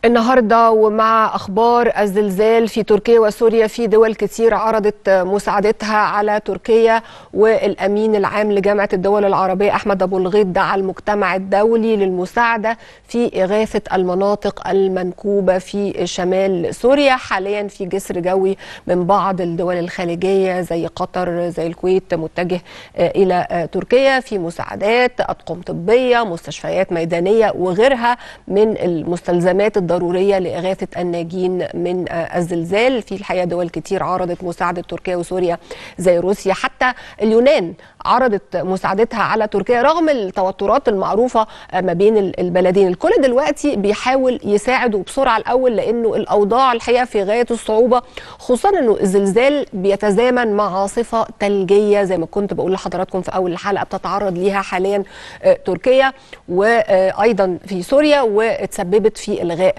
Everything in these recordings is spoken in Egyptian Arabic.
النهارده ومع اخبار الزلزال في تركيا وسوريا في دول كتير عرضت مساعدتها على تركيا والامين العام لجامعه الدول العربيه احمد ابو الغيط دعا المجتمع الدولي للمساعده في اغاثه المناطق المنكوبه في شمال سوريا حاليا في جسر جوي من بعض الدول الخليجيه زي قطر زي الكويت متجه الى تركيا في مساعدات اطقم طبيه مستشفيات ميدانيه وغيرها من المستلزمات الضروريه لاغاثه الناجين من الزلزال في الحقيقه دول كتير عرضت مساعده تركيا وسوريا زي روسيا حتى اليونان عرضت مساعدتها على تركيا رغم التوترات المعروفه ما بين البلدين الكل دلوقتي بيحاول يساعدوا بسرعه الاول لانه الاوضاع الحقيقه في غايه الصعوبه خصوصا انه الزلزال بيتزامن مع عاصفه ثلجيه زي ما كنت بقول لحضراتكم في اول الحلقه بتتعرض ليها حاليا تركيا وايضا في سوريا وتسببت في الغاء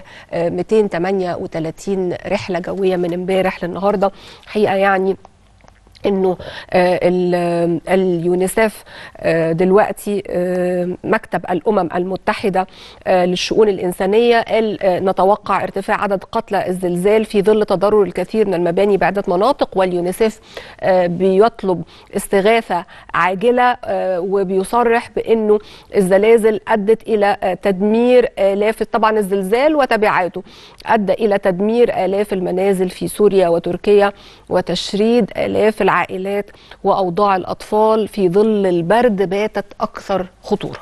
238 رحله جويه من امبارح للنهارده حقيقه يعني انه اليونيسف دلوقتي مكتب الامم المتحده للشؤون الانسانيه قال نتوقع ارتفاع عدد قتلى الزلزال في ظل تضرر الكثير من المباني بعده مناطق واليونيسف بيطلب استغاثه عاجله وبيصرح بانه الزلازل ادت الى تدمير الاف طبعا الزلزال وتبعاته ادى الى تدمير الاف المنازل في سوريا وتركيا وتشريد الاف العائلات واوضاع الاطفال في ظل البرد باتت اكثر خطوره.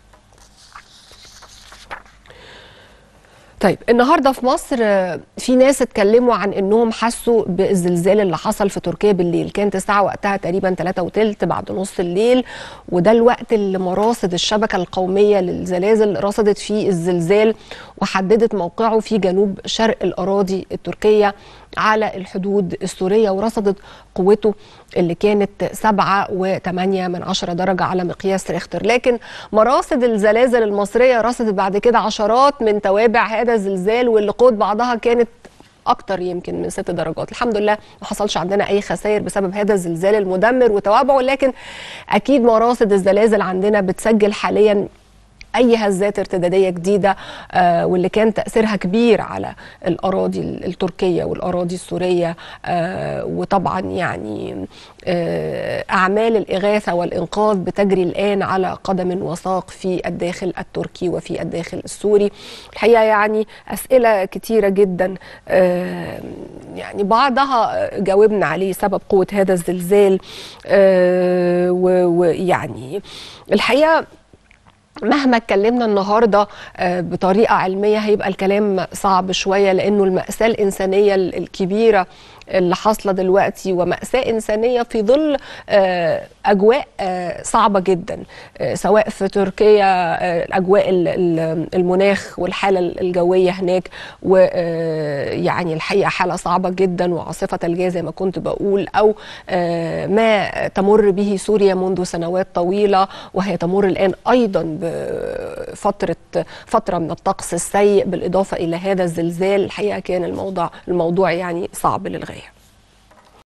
طيب النهارده في مصر في ناس اتكلموا عن انهم حسوا بالزلزال اللي حصل في تركيا بالليل كانت الساعه وقتها تقريبا 3 وثلث بعد نص الليل وده الوقت اللي مراصد الشبكه القوميه للزلازل رصدت فيه الزلزال وحددت موقعه في جنوب شرق الاراضي التركيه على الحدود السورية ورصدت قوته اللي كانت سبعة وثمانية من عشرة درجة على مقياس ريختر لكن مراصد الزلازل المصرية رصدت بعد كده عشرات من توابع هذا الزلزال واللي قوت بعضها كانت اكتر يمكن من ست درجات الحمد لله ما حصلش عندنا اي خسائر بسبب هذا الزلزال المدمر وتوابعه لكن اكيد مراصد الزلازل عندنا بتسجل حاليا اي هزات ارتداديه جديده آه واللي كان تاثيرها كبير على الاراضي التركيه والاراضي السوريه آه وطبعا يعني آه اعمال الاغاثه والانقاذ بتجري الان على قدم وساق في الداخل التركي وفي الداخل السوري الحقيقه يعني اسئله كتيره جدا يعني بعضها جاوبنا عليه سبب قوه هذا الزلزال ويعني الحقيقه مهما اتكلمنا النهارده بطريقه علميه هيبقى الكلام صعب شويه لانه الماساه الانسانيه الكبيره اللي حاصله دلوقتي وماساه انسانيه في ظل اجواء صعبه جدا سواء في تركيا اجواء المناخ والحاله الجويه هناك ويعني الحقيقه حاله صعبه جدا وعاصفه ثلجيه زي ما كنت بقول او ما تمر به سوريا منذ سنوات طويله وهي تمر الان ايضا بفتره فتره من الطقس السيء بالاضافه الى هذا الزلزال الحقيقه كان الموضوع الموضوع يعني صعب للغايه